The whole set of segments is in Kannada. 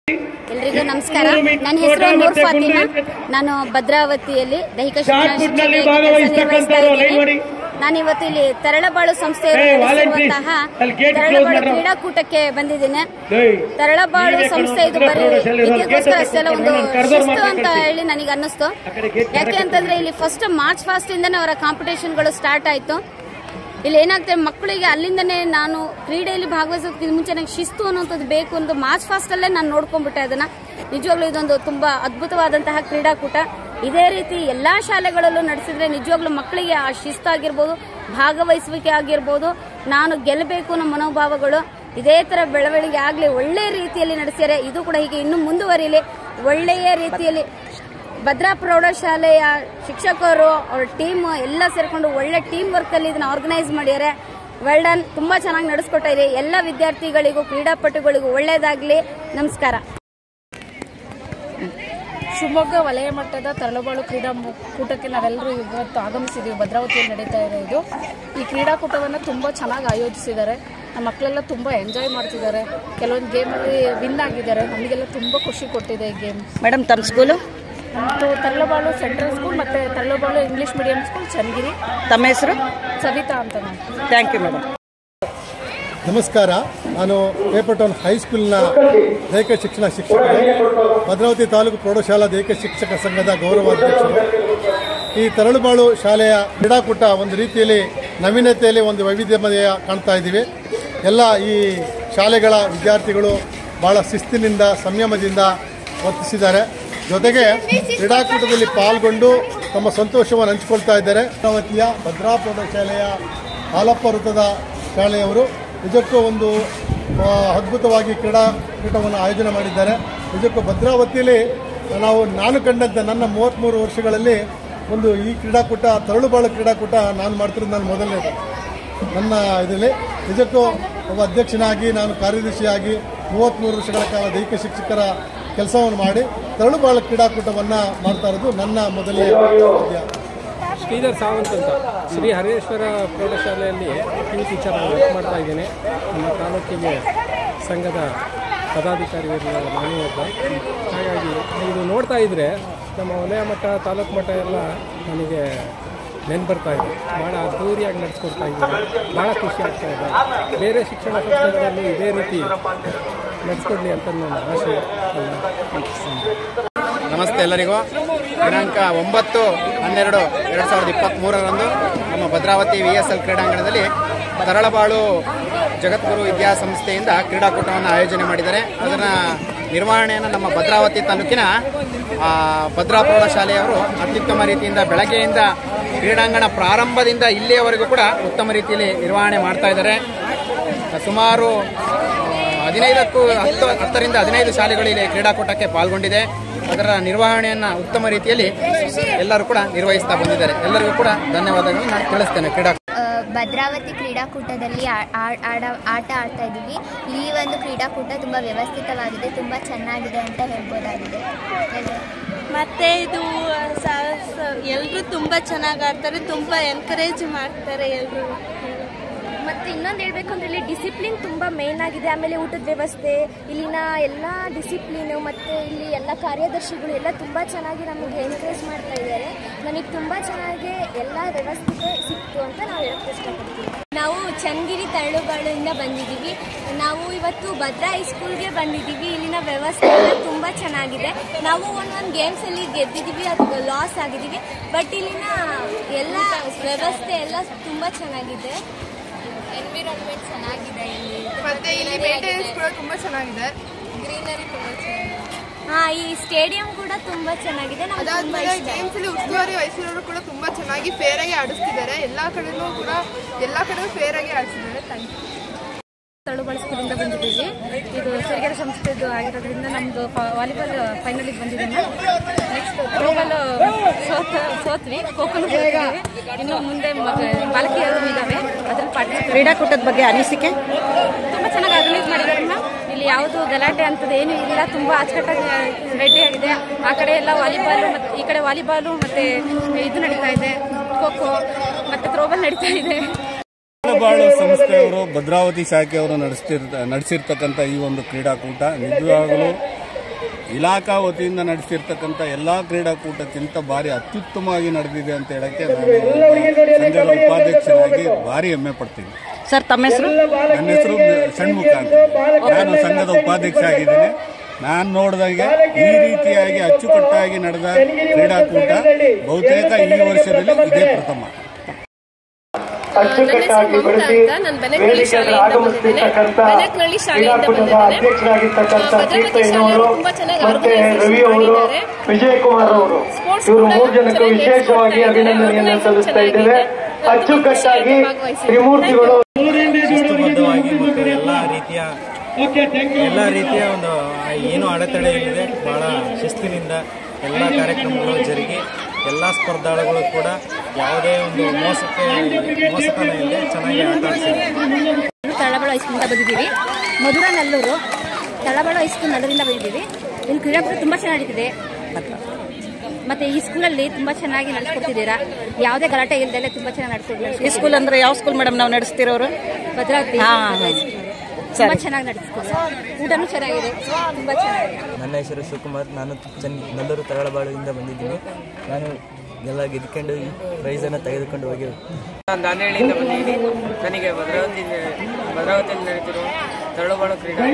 ಎಲ್ರಿಗೂ ನಮಸ್ಕಾರ ನನ್ನ ಹೆಸರು ನೂರ್ ಫಾತಿಮಾ ನಾನು ಭದ್ರಾವತಿಯಲ್ಲಿ ದೈಹಿಕ ಶಿಕ್ಷಣ ಶಾಟ್ಪುಟ್ನಲ್ಲಿ ಶಿಕ್ಷಕಿಯಾಗಿ ಕೆಲಸ ಭಾಗವಹಿಸ್ತಕ್ಕಂಥವ್ರು ನಿರ್ವಹಿಸ್ತಾ ಲೈನ್ ಮಾಡಿ. ಇದ್ದೀನಿ. ನಾನು ಇವತ್ತು ಇಲ್ಲಿ ತರಳಬಾಳು ಸಂಸ್ಥೆಯವರು ಏ, ನಡೆಸಿರುವಂತಹ volunteers, ಅಲ್ಲಿ gate close ತರಳಬಾಳು ಮಾಡ್ರು. ಕ್ರೀಡಾಕೂಟಕ್ಕೆ ಬಂದಿದ್ದೇನೆ ಏಯ್, ತರಳಬಾಳು ನೀವೇ ಸಂಸ್ಥೆ ಇದು ಕರ್ಕೊಂಡು ಬರೀ ಪ್ರೌಢಶಾಲೆ ಇರೋರು ವಿದ್ಯೆಗೋಸ್ಕರ gate ಅಷ್ಟೇ ಅಲ್ಲ ಒಂದು ನಾನು ಕರ್ದವ್ರು ಶಿಸ್ತು ಅಂತ ಮಾತಾಡ್ತೀನಿ. ಹೇಳಿ ನನಗೆ ಅನ್ನಿಸ್ತು ಆ ಕಡೆ gate ಯಾಕೆ ಕಟ್ಟಕ್ಕೆ ಅಂತಂದ್ರೆ ಇಲ್ಲಿ ಫಸ್ಟ್ ಮಾರ್ಚ್ ಫಾಸ್ಟ್ ಇಂದನೇ ಅವರ ಕಾಂಪಿಟೇಷನ್ಗಳು ಸ್ಟಾರ್ಟ್ ಆಯ್ತು ಇಲ್ಲಿ ಏನಾಗ್ತದೆ ಮಕ್ಕಳಿಗೆ ಅಲ್ಲಿಂದನೇ ನಾನು ಕ್ರೀಡೆಯಲ್ಲಿ ಭಾಗವಹಿಸೋದಕ್ಕಿಂತ ಮುಂಚೆ ನನಗೆ ಶಿಸ್ತು ಅನ್ನೋಂಥದ್ದು ಬೇಕು ಒಂದು ಮಾರ್ಚ್ ಫಾಸ್ಟ್ ಅಲ್ಲೇ ನಾನು ನೋಡ್ಕೊಂಡ್ಬಿಟ್ಟೆ ಅದನ್ನ ನಿಜವಾಗ್ಲೂ ಇದೊಂದು ತುಂಬಾ ಅದ್ಭುತವಾದಂತಹ ಕ್ರೀಡಾಕೂಟ ಇದೇ ರೀತಿ ಎಲ್ಲಾ ಶಾಲೆಗಳಲ್ಲೂ ನಡೆಸಿದ್ರೆ ನಿಜವಾಗ್ಲೂ ಮಕ್ಕಳಿಗೆ ಆ ಶಿಸ್ತಾಗಿರ್ಬೋದು ಭಾಗವಹಿಸುವಿಕೆ ಆಗಿರ್ಬೋದು ನಾನು ಗೆಲ್ಲಬೇಕು ಅನ್ನೋ ಮನೋಭಾವಗಳು ಇದೇ ತರ ಬೆಳವಣಿಗೆ ಆಗ್ಲಿ ಒಳ್ಳೆ ರೀತಿಯಲ್ಲಿ ನಡೆಸಿದರೆ ಇದು ಕೂಡ ಹೀಗೆ ಇನ್ನು ಮುಂದುವರಿಲಿ ಒಳ್ಳೆಯ ರೀತಿಯಲ್ಲಿ ಭದ್ರಾ ಪ್ರೌಢಶಾಲೆಯ ಶಿಕ್ಷಕರು ಅವ್ರ ಟೀಮ್ ಎಲ್ಲ ಸೇರ್ಕೊಂಡು ಒಳ್ಳೆ ಟೀಮ್ ವರ್ಕ್ ಅಲ್ಲಿ ಇದನ್ನ ಆರ್ಗನೈಸ್ ಮಾಡ್ಯಾರೆ ವೆಲ್ ಡನ್ ತುಂಬಾ ಚೆನ್ನಾಗಿ ನಡೆಸ್ಕೊಟ್ಟ ಇದೆ ಎಲ್ಲ ವಿದ್ಯಾರ್ಥಿಗಳಿಗೂ ಕ್ರೀಡಾಪಟುಗಳಿಗೂ ಒಳ್ಳೇದಾಗ್ಲಿ ನಮಸ್ಕಾರ ಶಿವಮೊಗ್ಗ ವಲಯ ಮಟ್ಟದ ತರಳುಬಾಳು ಕ್ರೀಡಾ ಮು- ಕೂಟಕ್ಕೆ ನಾವೆಲ್ಲರೂ ಇವತ್ತು ಆಗಮಿಸಿದ್ದೀವಿ ಭದ್ರಾವತಿಯಲ್ಲಿ ನಡೀತಾ ಇದೆ ಇದು ಈ ಕ್ರೀಡಾಕೂಟವನ್ನು ತುಂಬ ಚೆನ್ನಾಗಿ ಆಯೋಜಿಸಿದ್ದಾರೆ ನಮ್ಮ ಮಕ್ಕಳೆಲ್ಲ ತುಂಬ ಎಂಜಾಯ್ ಮಾಡ್ತಿದ್ದಾರೆ ಕೆಲವೊಂದು ಗೇಮಲ್ಲಿ ವಿನ್ ಆಗಿದ್ದಾರೆ ನಮಗೆಲ್ಲ ತುಂಬ ಖುಷಿ ಕೊಟ್ಟಿದೆ ಈ ಗೇಮ್ ಮೇಡಮ್ ತಮ್ಮ ಸ್ಕೂಲು ಮತ್ತು ತರಳುಬಾಳು ಸೆಂಟ್ರಲ್ ಸ್ಕೂಲ್ ಮತ್ತು Taralabalu English medium school Channagiri ತಮ್ಮ ಹೆಸರು ಸವಿತಾ ಅಂತ ನಾನು ಥ್ಯಾಂಕ್ ಯು ಮೇಡಮ್ ನಮಸ್ಕಾರ ನಾನು ಪೇಪರ್ ಟೌನ್ ಹೈಸ್ಕೂಲ್ನ ದೈಹಿಕ ಶಿಕ್ಷಣ ಶಿಕ್ಷಕರು ಭದ್ರಾವತಿ ತಾಲೂಕು ಪ್ರೌಢಶಾಲಾ ದೈಹಿಕ ಶಿಕ್ಷಕ ಸಂಘದ ಗೌರವಾಧ್ಯಕ್ಷರು ಈ ತರಳುಬಾಳು ಶಾಲೆಯ ಕ್ರೀಡಾಕೂಟ ಒಂದು ರೀತಿಯಲ್ಲಿ ನವೀನತೆಯಲ್ಲಿ ಒಂದು ವೈವಿಧ್ಯಮಯ ಕಾಣ್ತಾ ಇದ್ದೀವಿ ಎಲ್ಲ ಈ ಶಾಲೆಗಳ ವಿದ್ಯಾರ್ಥಿಗಳು ಬಹಳ ಶಿಸ್ತಿನಿಂದ ಸಂಯಮದಿಂದ ವರ್ತಿಸಿದ್ದಾರೆ ಜೊತೆಗೆ ಕ್ರೀಡಾಕೂಟದಲ್ಲಿ ಪಾಲ್ಗೊಂಡು ತಮ್ಮ ಸಂತೋಷವನ್ನು ಹಂಚಿಕೊಳ್ತಾ ಇದ್ದಾರೆ ಭದ್ರಾವತಿಯ ಭದ್ರಾ ಪ್ರೌಢಶಾಲೆಯ ಹಾಲಪ್ಪ ವೃತ್ತದ ಶಾಲೆಯವರು ನಿಜಕ್ಕೂ ಒಂದು ಆ, ಅದ್ಭುತವಾಗಿ ಕ್ರೀಡಾಕೂಟವನ್ನು ಆಯೋಜನೆ ಮಾಡಿದ್ದಾರೆ ನಿಜಕ್ಕೂ ಭದ್ರಾವತಿಯಲ್ಲಿ ನಾವು ನಾನು ಕಂಡಂತೆ ನನ್ನ ಮೂವತ್ತ್ಮೂರು ವರ್ಷಗಳಲ್ಲಿ ಒಂದು ಈ ಕ್ರೀಡಾಕೂಟ ತರಳುಬಾಳು ಕ್ರೀಡಾಕೂಟ ನಾನು ಮಾಡ್ತಿರೋದು ನಾನು ಮೊದಲನೇದು ನನ್ನ ಇದರಲ್ಲಿ ನಿಜಕ್ಕೂ ಒಬ್ಬ ಅಧ್ಯಕ್ಷನಾಗಿ ನಾನು ಕಾರ್ಯದರ್ಶಿಯಾಗಿ ಮೂವತ್ತ್ಮೂರು ವರ್ಷಗಳ ಕಾಲ ದೈಹಿಕ ಶಿಕ್ಷಕರ ಕೆಲಸವನ್ನು ಮಾಡಿ ತರಳುಬಾಳು ಕ್ರೀಡಾಕೂಟವನ್ನು ಮಾಡ್ತಾ ಇರೋದು ನನ್ನ ಮೊದಲನೇ ವಿದ್ಯಾ ಶ್ರೀಧರ್ ಸಾವಂತ್ ಅಂತ ಶ್ರೀ ಹರೇಶ್ವರ ಪ್ರೌಢಶಾಲೆಯಲ್ಲಿ ಪಿ ಯು ಟೀಚರ್ ವರ್ಕ್ ಮಾಡ್ತಾ ಇದ್ದೇನೆ ನಮ್ಮ ತಾಲೂಕಿಗೆ ಸಂಘದ ಪದಾಧಿಕಾರಿಗಳು ನಾನು ಒಬ್ಬ ಹಾಗಾಗಿ ಇದು ನೋಡ್ತಾ ಇದ್ದರೆ ನಮ್ಮ ವಲಯ ಮಟ್ಟ ತಾಲೂಕು ಮಟ್ಟ ಎಲ್ಲ ನನಗೆ ನೆನ್ ಬರ್ತಾ ಇದೆ ಭಾಳ ಅದ್ದೂರಿಯಾಗಿ ನಡೆಸ್ಕೊಡ್ತಾ ಇದ್ದಾರೆ ಭಾಳ ಖುಷಿ ಆಗ್ತಾ ಇದೆ ಬೇರೆ ಶಿಕ್ಷಣ ಸಂಸ್ಥೆಗಳಲ್ಲಿ ಇದೇ ರೀತಿ ನಡೆಸ್ಕೊಡ್ಲಿ ಅಂತ ನನ್ನ ಆಶಯ ನಮಸ್ತೆ ಎಲ್ಲರಿಗೂ ದಿನಾಂಕ ಒಂಬತ್ತು ಹನ್ನೆರಡು ಎರಡು ಸಾವಿರದ ಇಪ್ಪತ್ತ್ಮೂರರಂದು ನಮ್ಮ ಭದ್ರಾವತಿ ವಿ ಎಸ್ ಎಲ್ ಕ್ರೀಡಾಂಗಣದಲ್ಲಿ ತರಳಬಾಳು ಜಗದ್ಗುರು ವಿದ್ಯಾಸಂಸ್ಥೆಯಿಂದ ಕ್ರೀಡಾಕೂಟವನ್ನು ಆಯೋಜನೆ ಮಾಡಿದ್ದಾರೆ ಅದರ ನಿರ್ವಹಣೆಯನ್ನು ನಮ್ಮ ಭದ್ರಾವತಿ ತಾಲೂಕಿನ ಆ, ಭದ್ರಾ ಪ್ರೌಢಶಾಲೆಯವರು ಅತ್ಯುತ್ತಮ ರೀತಿಯಿಂದ ಬೆಳಗ್ಗೆಯಿಂದ ಕ್ರೀಡಾಂಗಣ ಪ್ರಾರಂಭದಿಂದ ಇಲ್ಲಿಯವರೆಗೂ ಕೂಡ ಉತ್ತಮ ರೀತಿಯಲ್ಲಿ ನಿರ್ವಹಣೆ ಮಾಡ್ತಾ ಇದ್ದಾರೆ ಸುಮಾರು ಹದಿನೈದಕ್ಕೂ ಹತ್ತು ಹತ್ತರಿಂದ ಹದಿನೈದು ಶಾಲೆಗಳು ಇಲ್ಲಿ ಕ್ರೀಡಾಕೂಟಕ್ಕೆ ಪಾಲ್ಗೊಂಡಿದೆ ಅದರ ನಿರ್ವಹಣೆಯನ್ನು ಉತ್ತಮ ರೀತಿಯಲ್ಲಿ ಎಲ್ಲರೂ ಕೂಡ ನಿರ್ವಹಿಸ್ತಾ ಬಂದಿದ್ದಾರೆ ಎಲ್ಲರಿಗೂ ಕೂಡ ಧನ್ಯವಾದಗಳನ್ನು ನಾನು ತಿಳಿಸ್ತೇನೆ ಕ್ರೀಡಾ ಆ, ಭದ್ರಾವತಿ ಕ್ರೀಡಾಕೂಟದಲ್ಲಿ ಆ- ಆ- ಆಡ ಆಟ ಆಡ್ತಾ ಇದ್ದೀವಿ ಈ ಒಂದು ಕ್ರೀಡಾಕೂಟ ತುಂಬ ವ್ಯವಸ್ಥಿತವಾಗಿದೆ ತುಂಬ ಚೆನ್ನಾಗಿದೆ ಅಂತ ಹೇಳ್ಬೋದಾಗಿದೆ ಮತ್ತೆ ಇದು ಎಲ್ಲರೂ ತುಂಬ ಚೆನ್ನಾಗಿ ಆಡ್ತಾರೆ ತುಂಬ ಎನ್ಕರೇಜ್ ಮಾಡ್ತಾರೆ ಎಲ್ಲರೂ ಮತ್ತೆ ಇನ್ನೊಂದು ಹೇಳ್ಬೇಕು ಅಂದ್ರೆ ಇಲ್ಲಿ ಡಿಸಿಪ್ಲಿನ್ ತುಂಬಾ ಮೇನ್ ಆಗಿದೆ ಆಮೇಲೆ ಊಟದ ವ್ಯವಸ್ಥೆ ಇಲ್ಲಿನ ಎಲ್ಲ ಡಿಸಿಪ್ಲಿನು ಮತ್ತೆ ಇಲ್ಲಿ ಎಲ್ಲ ಕಾರ್ಯದರ್ಶಿಗಳು ಎಲ್ಲ ತುಂಬಾ ಚೆನ್ನಾಗಿ ನಮಗೆ ಎನ್ಕರೇಜ್ ಮಾಡ್ತಾ ಇದ್ದಾರೆ ನನಗೆ ತುಂಬಾ ಚೆನ್ನಾಗಿ ಎಲ್ಲ ವ್ಯವಸ್ಥೆ ಸಿಕ್ತು ಅಂತ ನಾವು ಹೇಳಕ್ ಇಷ್ಟಪಡ್ತೀವಿ ನಾವು ಚನ್ನಗಿರಿ ತರಳುಬಾಳಿಂದ ಬಂದಿದ್ದೀವಿ ನಾವು ಇವತ್ತು ಭದ್ರಾ ಹೈಸ್ಕೂಲ್ಗೆ ಬಂದಿದ್ದೀವಿ ಇಲ್ಲಿನ ವ್ಯವಸ್ಥೆ ಎಲ್ಲ ತುಂಬ ಚೆನ್ನಾಗಿದೆ ನಾವು ಒಂದೊಂದು ಗೇಮ್ಸಲ್ಲಿ ಗೆದ್ದಿದ್ದೀವಿ ಅದು ಲಾಸ್ ಆಗಿದ್ದೀವಿ ಬಟ್ ಇಲ್ಲಿನ ಎಲ್ಲ ವ್ಯವಸ್ಥೆ ಎಲ್ಲ ತುಂಬ ಚೆನ್ನಾಗಿದೆ ಎನ್ವಿರಾನ್ಮೆಂಟ್ ಚೆನ್ನಾಗಿದೆ ಇಲ್ಲಿ ಮತ್ತೆ ಇಲ್ಲಿ ಮೇಂಟೆನೆನ್ಸ್ ಕೂಡ ತುಂಬ ಚೆನ್ನಾಗಿದೆ ಗ್ರೀನರಿ ತುಂಬ ಚೆನ್ನಾಗಿದೆ ಹಾ ಈ ಸ್ಟೇಡಿಯಂ ಕೂಡ ತುಂಬಾ ಚೆನ್ನಾಗಿದೆ ನಮ್ಗೆ ತುಂಬಾ ಅದಾದ್ಮೇಲೆ ಇಷ್ಟ ಗೇಮ್ಸ್ ಅಲ್ಲಿ ಉಸ್ತುವಾರಿ ವಹಿಸಿರೋರು ಕೂಡ ತುಂಬಾ ಚೆನ್ನಾಗಿ ಫೇರ್ ಆಗಿ ಆಡಿಸ್ತಿದ್ದಾರೆ ಎಲ್ಲಾ ಕಡೆನೂ ಕೂಡ ಎಲ್ಲಾ ಕಡೆನೂ ಫೇರ್ ಆಗಿ ಆಡಿಸಿದ್ದಾರೆ ಥ್ಯಾಂಕ್ ಯು ತಳುಬಾಳು ಸ್ಕೂಲಿಂದ ಬಂದಿದ್ದೀವಿ ಇದು ಸಿರಿಗೆರೆ ಸಂಸ್ಥೆದು ಆಗಿರೋದ್ರಿಂದ ನಮ್ಮದು ವಾಲಿಬಾಲ್ ಫೈನಲಿಗೆ ಬಂದಿದ್ದೀನಿ ನೆಕ್ಸ್ಟ್ ಥ್ರೋಬಾಲ್ ಸೋತ ಸೋತ್ವಿ ಖೋಖೋನು ಗೆದ್ದಿದ್ದೀವಿ. ಇನ್ನು ಮುಂದೆ ಬಾಲಕಿಯರು ಇದ್ದಾವೆ ಅದ್ರಲ್ಲಿ ಪಾರ್ಟಿಸಿಪೇಟ್ ಕ್ರೀಡಾಕೂಟದ ಬಗ್ಗೆ ಅನಿಸಿಕೆ ತುಂಬ ಚೆನ್ನಾಗಿ ಆರ್ಗನೈಸ್ ಮಾಡಿದ್ದಾರೆ ಮ್ಯಾಮ್ ಇಲ್ಲಿ ಯಾವುದು ಗಲಾಟೆ ಅಂತದ್ದು ಏನೂ ಇಲ್ಲ ತುಂಬ ಅಚ್ಚುಕಟ್ಟಾಗಿ ರೆಡಿ ಆಗಿದೆ ಆ ಕಡೆ ಎಲ್ಲ ವಾಲಿಬಾಲು ಮತ್ತು ಈ ಕಡೆ ವಾಲಿಬಾಲು ಮತ್ತು ಇದು ನಡೀತಾ ಇದೆ ಖೋ ಖೋ ಮತ್ತು ಥ್ರೋಬಾಲ್ ನಡೀತಾ ಇದೆ ಬಾಳು ಸಂಸ್ಥೆಯವರು ಭದ್ರಾವತಿ ಶಾಖೆಯವರು ನಡೆಸ್ತಿರ್ ನಡೆಸಿರ್ತಕ್ಕಂಥ ಈ ಒಂದು ಕ್ರೀಡಾಕೂಟ ನಿಜವಾಗಲೂ ಇಲಾಖಾ ವತಿಯಿಂದ ನಡೆಸಿರ್ತಕ್ಕಂಥ ಎಲ್ಲ ಕ್ರೀಡಾಕೂಟಕ್ಕಿಂತ ಭಾರಿ ಅತ್ಯುತ್ತಮವಾಗಿ ನಡೆದಿದೆ ಅಂತ ಹೇಳಕ್ಕೆ ನಾನು ಸಂಘದ ಉಪಾಧ್ಯಕ್ಷನಾಗಿ ಭಾರಿ ಹೆಮ್ಮೆ ಪಡ್ತೀನಿ ಸರ್ ತಮ್ಮ ಹೆಸರು ನನ್ನ ಹೆಸರು ಷಣ್ಮುಖ ಅಂತ ನಾನು ಸಂಘದ ಉಪಾಧ್ಯಕ್ಷ ಆಗಿದ್ದೀನಿ ನಾನು ನೋಡಿದಾಗೆ ಈ ರೀತಿಯಾಗಿ ಅಚ್ಚುಕಟ್ಟಾಗಿ ನಡೆದ ಕ್ರೀಡಾಕೂಟ ಬಹುತೇಕ ಈ ವರ್ಷದಲ್ಲಿ ಇದೇ ಪ್ರಥಮ ಅಚ್ಚುಕಟ್ಟಾಗಿ ಬಳಸಿ ವೇದಿಕೆಗೆ ಆಗಮಿಸುತ್ತಿರ್ತಕ್ಕಂಥ ಕ್ರೀಡಾಕೂಟದ ಅಧ್ಯಕ್ಷರಾಗಿರ್ತಕ್ಕಂಥ ಕೀರ್ತಯ್ಯನವರು ಮತ್ತೆ ರವಿ ಅವರು ವಿಜಯ್ ಕುಮಾರ್ ಅವರು ಇವರು ಮೂರು ಜನಕ್ಕೂ ವಿಶೇಷವಾಗಿ ಅಭಿನಂದನೆಯನ್ನು ಸಲ್ಲಿಸ್ತಾ ಇದ್ದೇವೆ ಅಚ್ಚುಕಟ್ಟಾಗಿ ತ್ರಿಮೂರ್ತಿಗಳು ಶಿಸ್ತುಬದ್ಧವಾಗಿ ಮತ್ತು ಎಲ್ಲ ರೀತಿಯ ಎಲ್ಲ ರೀತಿಯ ಒಂದು ಏನು ಅಡೆತಡೆ ಇಲ್ಲದೆ ಬಹಳ ಶಿಸ್ತಿನಿಂದ ಎಲ್ಲ ಕಾರ್ಯಕ್ರಮಗಳು ಜರುಗಿ ಎಲ್ಲ ಸ್ಪರ್ಧಾಳುಗಳು ಕೂಡ ಯಾವುದೇ ಒಂದು ಮೋಸಕ್ಕೆ ಮೋಸತನ ಇಲ್ಲದೆ ಚೆನ್ನಾಗಿ ಆಟ ಆಡಿಸಿದ್ದಾರೆ ತಳಬಾಳು ಹೈಸ್ಕೂಲಿಂದ ಬಂದಿದ್ದೀವಿ ಮಧುರ ನಲ್ಲೂರು ತಳಬಾಳು ಹೈಸ್ಕೂಲ್ ನಲ್ಲೂರಿಂದ ಬಂದಿದ್ದೀವಿ ಇಲ್ಲಿ ಕ್ರೀಡಾಕೂಟ ತುಂಬ ಚೆನ್ನಾಗಿ ನಡೀತಿದೆ ಮತ್ತೆ ಈ ಸ್ಕೂಲಲ್ಲಿ ತುಂಬಾ ಚೆನ್ನಾಗಿ ನಡೆಸ್ಕೊಡ್ತಿದ್ದೀರಾ ಯಾವುದೇ ಗಲಾಟೆ ಇಲ್ಲದೆ ತುಂಬಾ ಚೆನ್ನಾಗಿ ನಡೆಸ್ಕೊಡ್ತೀವಿ ಈ ಸ್ಕೂಲ್ ಅಂದ್ರೆ ಯಾವ ಸ್ಕೂಲ್ ಮೇಡಮ್ ನಾವು ನಡೆಸ್ತಿರೋರು ಭದ್ರಾವತಿ ಹಾ. ತುಂಬಾ ಚೆನ್ನಾಗಿ ನಡೆಸ್ಕೊಡ್ತಾರೆ ಊಟನೂ ಚೆನ್ನಾಗಿದೆ ತುಂಬಾ ಚೆನ್ನಾಗಿದೆ ನನ್ನ ಹೆಸರು ಶಿವಕುಮಾರ್ ನಾನು ಚೆನ್ನ ನಲ್ಲೂರು ತರಳಬಾಳುವಿಂದ ಬಂದಿದ್ದೀನಿ ನಾನು ಎಲ್ಲ ಗೆದ್ಕೊಂಡು ಈ ಪ್ರೈಸನ್ನು ತೆಗೆದುಕೊಂಡು ಹೋಗಿ ನಾನು ದಾಂಡೇಳಿಯಿಂದ ಬಂದಿದ್ದೀನಿ ನನಗೆ ಭದ್ರಾವತಿ ಭದ್ರಾವತಿಯಲ್ಲಿ ನಡೀತಿರುವ ತರಳುಬಾಳು ಕ್ರೀಡಾ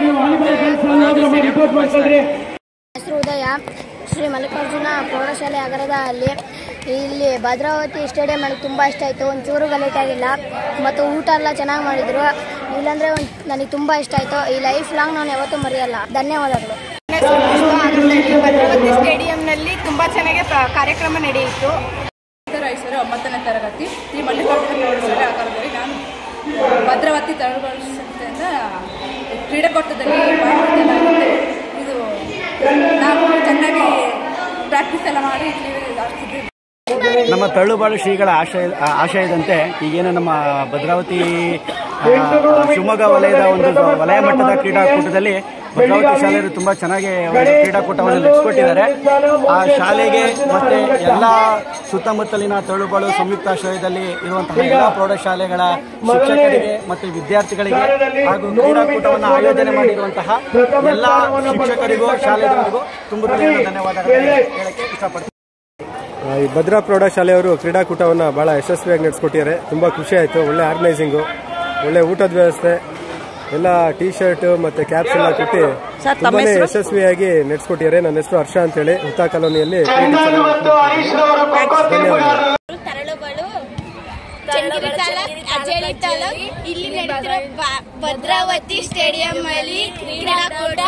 ಹೆಸರು ಉದಯ ಶ್ರೀ ಮಲ್ಲಿಕಾರ್ಜುನ ಪ್ರೌಢಶಾಲೆ ಅಗರದಲ್ಲಿ ಇಲ್ಲಿ ಭದ್ರಾವತಿ ಸ್ಟೇಡಿಯಂ ನನಗೆ ತುಂಬ ಇಷ್ಟ ಆಯಿತು ಒಂಚೂರು ಗಲಾಟೆ ಆಗಿಲ್ಲ ಮತ್ತು ಊಟ ಎಲ್ಲ ಚೆನ್ನಾಗಿ ಮಾಡಿದರು ಇಲ್ಲಾಂದರೆ ಒಂದು ನನಗೆ ತುಂಬ ಇಷ್ಟ ಆಯಿತು ಈ ಲೈಫ್ ಲಾಂಗ್ ನಾನು ಯಾವತ್ತೂ ಮರೆಯಲ್ಲ ಧನ್ಯವಾದಗಳು ಭದ್ರಾವತಿ ಸ್ಟೇಡಿಯಂನಲ್ಲಿ ತುಂಬಾ ಚೆನ್ನಾಗಿ ಪ್ರ- ಕಾರ್ಯಕ್ರಮ ನಡೆಯಿತು ಹೆಸರು ಒಂಬತ್ತನೇ ತರಗತಿ ಈ ಮಲ್ಲಿಕಾರ್ಜುನ ಪ್ರೌಢಶಾಲೆ ಆಕಾರದಲ್ಲಿ ನಾನು ಭದ್ರಾವತಿ ತರಳುಬಾಳು ಸಂಸ್ಥೆಯಿಂದ ಕ್ರೀಡಾಕೂಟದಲ್ಲಿ ಭಾಗವಹಿಸಲಾಗಿದ್ದೆ ಇದು ನಾವು ಚೆನ್ನಾಗಿ ಪ್ರಾಕ್ಟೀಸ್ ಎಲ್ಲ ಮಾಡಿ ಇಲ್ಲಿ ಆಡ್ತಿದ್ದೀವಿ ನಮ್ಮ ತಳ್ಳುಬಾಳು ಶ್ರೀಗಳ ಆಶಯ ಆ- ಆಶಯದಂತೆ ಈಗೇನು ನಮ್ಮ ಭದ್ರಾವತಿ ಆ, ಶಿವಮೊಗ್ಗ ವಲಯದ ಒಂದು ವಲಯ ಮಟ್ಟದ ಕ್ರೀಡಾಕೂಟದಲ್ಲಿ ಭದ್ರಾವತಿ ಶಾಲೆಯರು ತುಂಬಾ ಚೆನ್ನಾಗಿ ಒಂದು ಕ್ರೀಡಾಕೂಟವನ್ನು ನಡೆಸಿಕೊಟ್ಟಿದ್ದಾರೆ ಆ ಶಾಲೆಗೆ ಮತ್ತೆ ಎಲ್ಲ ಸುತ್ತಮುತ್ತಲಿನ ತಳ್ಳುಬಾಳು ಸಂಯುಕ್ತಾಶ್ರಯದಲ್ಲಿ ಇರುವಂತಹ ಎಲ್ಲ ಪ್ರೌಢಶಾಲೆಗಳ ಶಿಕ್ಷಕರಿಗೆ ಮತ್ತೆ ವಿದ್ಯಾರ್ಥಿಗಳಿಗೆ ಹಾಗೂ ಕ್ರೀಡಾಕೂಟವನ್ನು ಆಯೋಜನೆ ಮಾಡಿರುವಂತಹ ಎಲ್ಲ ಶಿಕ್ಷಕರಿಗೂ ಶಾಲೆಗಳಿಗೂ ತುಂಬ ಧನ್ಯವಾದಗಳನ್ನು ಹೇಳಕ್ಕೆ ಇಷ್ಟಪಡ್ತೀನಿ ಆ, ಈ ಭದ್ರಾ ಪ್ರೌಢಶಾಲೆಯವರು ಕ್ರೀಡಾಕೂಟವನ್ನು ಭಾಳ ಯಶಸ್ವಿಯಾಗಿ ನಡೆಸ್ಕೊಟ್ಟಿದ್ದಾರೆ ತುಂಬ ಖುಷಿ ಆಯಿತು ಒಳ್ಳೆ ಆರ್ಗನೈಸಿಂಗು ಒಳ್ಳೆ ಊಟದ ವ್ಯವಸ್ಥೆ ಎಲ್ಲ ಟೀ ಶರ್ಟ್ ಮತ್ತು ಕ್ಯಾಪ್ಸ್ ಎಲ್ಲ ಕೊಟ್ಟು ಸರ್, ತಮ್ಮ ತುಂಬಾನೇ ಹೆಸರು? ಯಶಸ್ವಿಯಾಗಿ ನಡೆಸ್ಕೊಟ್ಟಿದ್ದಾರೆ ನನ್ನ ಹೆಸರು ಹರ್ಷ ಅಂತೇಳಿ ಹುತ್ತಾ ಕಾಲೋನಿಯಲ್ಲಿ ತರಳುಬಾಳು ಚನ್ನಗಿರಿ ತಾಲೂಕ್ ಅಜೇಳಿ ತಾಲೂಕ್ ಇಲ್ಲಿ ನಡೆದಿರೋ ಭದ್ರಾವತಿ ಸ್ಟೇಡಿಯಂ ಅಲ್ಲಿ ಕ್ರೀಡಾಕೂಟ